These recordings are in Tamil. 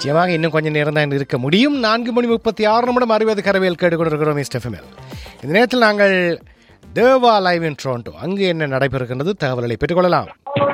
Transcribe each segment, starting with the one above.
நிச்சயமாக இன்னும் கொஞ்சம் நேரம் தான் இருக்க முடியும் நான்கு மணி முப்பத்தி ஆறு நிமிடம் அறுபது கரவியல் கேட்டுக்கொண்டிருக்கிறோம் மிஸ்டர் எஃப்எம்எல் இந்த நேரத்தில் நாங்கள் தேவா லைவ் இன் டொரண்டோ அங்கு என்ன நடைபெறுகின்றது தகவல்களை பெற்றுக்கொள்ளலாம்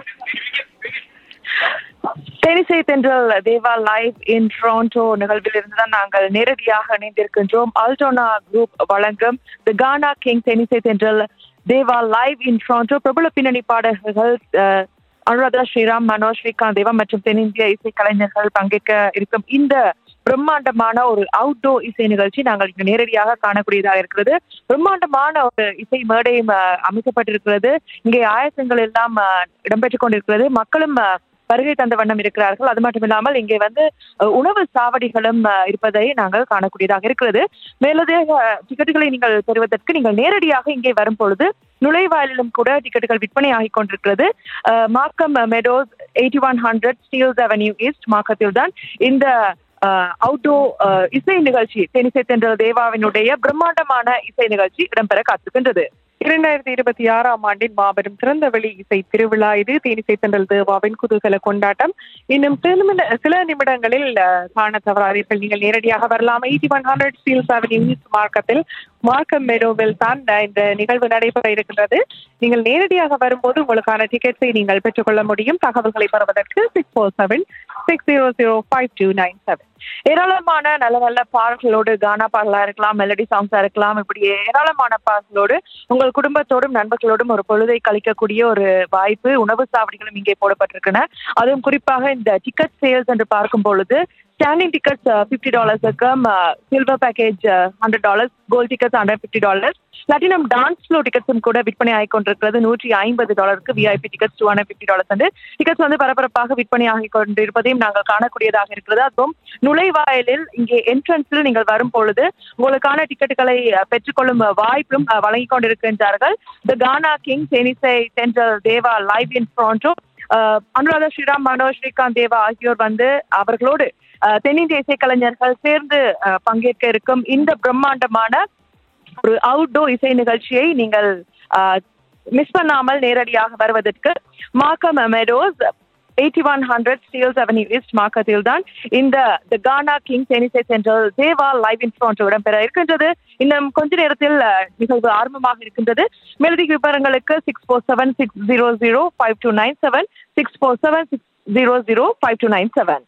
டெனிசை தென்றல் தேவா லைவ் இன் டொரண்டோ நிகழ்வில் இருந்து தான் நாங்கள் நேரடியாக இணைந்திருக்கின்றோம் அல்டோனா குரூப் வழங்கும் தி கானா கிங் டெனிசை தென்றல் தேவா லைவ் இன் டொரண்டோ பிரபல பின்னணி பாடகர்கள் அஹ், அனுராதா ஸ்ரீராம் மனோஜ் ஸ்ரீகாந்த் தேவா மற்றும் தென்னிந்திய இசை கலைஞர்கள் பங்கேற்க இருக்கும் இந்த பிரம்மாண்டமான ஒரு அவுட்டோர் இசை நிகழ்ச்சி நாங்கள் இங்கு நேரடியாக காணக்கூடியதாக இருக்கிறது பிரம்மாண்டமான ஒரு இசை மேடையும் அஹ், அமைக்கப்பட்டிருக்கிறது இங்கே ஆயத்தங்கள் எல்லாம் அஹ், இடம்பெற்றுக் கொண்டிருக்கிறது மக்களும் அஹ், வருகை தந்த வண்ணம் இருக்கிறார்கள் அது மட்டும் இல்லாமல் இங்கே வந்து அஹ், உணவு சாவடிகளும் அஹ், இருப்பதை நாங்கள் காணக்கூடியதாக இருக்கிறது மேலதிக டிக்கெட்டுகளை நீங்கள் பெறுவதற்கு நீங்கள் நேரடியாக இங்கே வரும் பொழுது நுழைவாயிலும் கூட டிக்கெட்டுகள் விற்பனை ஆகிக் கொண்டிருக்கிறது அஹ், Markham Meadows eighty one hundred Steeles avenue east மார்க்கத்தில் தான் இந்த அவுட்டோர் இசை நிகழ்ச்சி தெனிசை தென்றல் தேவாவினுடைய பிரம்மாண்டமான இசை நிகழ்ச்சி இடம்பெற காத்திருக்கின்றது இரண்டாயிரத்தி இருபத்தி ஆறாம் ஆண்டின் மாபெரும் திறந்தவெளி இசை திருவிழா இது தேனிசை தென்றல் தேவாவின் குதூகல கொண்டாட்டம் இன்னும் சில நிமிட- சில நிமிடங்களில் அஹ், காண தவறாதீர்கள் நீங்கள் நேரடியாக வரலாம் eighty one hundred Steeles avenue east மார்க்கத்தில் மார்க்கம் மெடோவில் தான் அஹ், இந்த நிகழ்வு நடைபெற இருக்கின்றது நீங்கள் நேரடியாக வரும்போது உங்களுக்கான டிக்கெட்ஸை நீங்கள் பெற்றுக்கொள்ள முடியும் தகவல்களை பெறுவதற்கு six four seven six zero zero five two nine seven ஏராளமான நல்ல நல்ல பாடல்களோடு கானா பாடலா இருக்கலாம் மெலடி சாங்ஸா இருக்கலாம் இப்படி ஏராளமான பாடல்களோடு உங்கள் குடும்பத்தோடும் நண்பர்களோடும் ஒரு பொழுதை கழிக்கக்கூடிய ஒரு வாய்ப்பு உணவு சாவடிகளும் இங்கே போடப்பட்டிருக்கின்றன அதுவும் குறிப்பாக இந்த டிக்கெட் சேல்ஸ் என்று பார்க்கும் பொழுது ஸ்டாண்டிங் டிக்கெட்ஸ் ஃபிஃப்டி டாலர்ஸுக்கும் silver package hundred dollars gold tickets hundred fifty dollars platinum dance floor டிக்கெட்ஸும் கூட விற்பனை ஆகிக் கொண்டிருக்கிறது நூற்றி ஐம்பது டாலருக்கு VIP tickets two hundred fifty dollars வந்து டிக்கெட்ஸ் வந்து பரபரப்பாக விற்பனை ஆகிக் கொண்டிருப்பதையும் நாங்கள் காணக்கூடியதாக இருக்கிறது அதுவும் நுழைவாயிலில் இங்கே என்ட்ரன்ஸில் நீங்கள் வரும் பொழுது உங்களுக்கான டிக்கெட்டுகளை அஹ், பெற்றுக்கொள்ளும் அஹ், வாய்ப்பும் அஹ், வழங்கிக் கொண்டிருக்கின்றார்கள் த கானா கிங் டெனிசை central Deva live in Toronto அஹ், அனுராதா ஸ்ரீராம் மனோஜ் ஸ்ரீகாந்த் தேவா ஆகியோர் வந்து அவர்களோடு அஹ், தென்னிந்திய இசைக்கலைஞர்கள் சேர்ந்து அஹ், பங்கேற்க இருக்கும் இந்த பிரம்மாண்டமான ஒரு அவுட்டோர் இசை நிகழ்ச்சியை நீங்கள் மிஸ் பண்ணாமல் நேரடியாக வருவதற்கு Markham Meadows eighty one hundred Steeles avenue east மார்க்கத்தில் தான் இந்த த கானா கிங் டெனிசை central Deva live in front இடம்பெற இருக்கின்றது இன்னும் கொஞ்ச நேரத்தில் அஹ், நிகழ்வு ஆரம்பமாக இருக்கின்றது மேலதிக விவரங்களுக்கு six four seven six zero zero five two nine seven six four seven six zero zero five two nine seven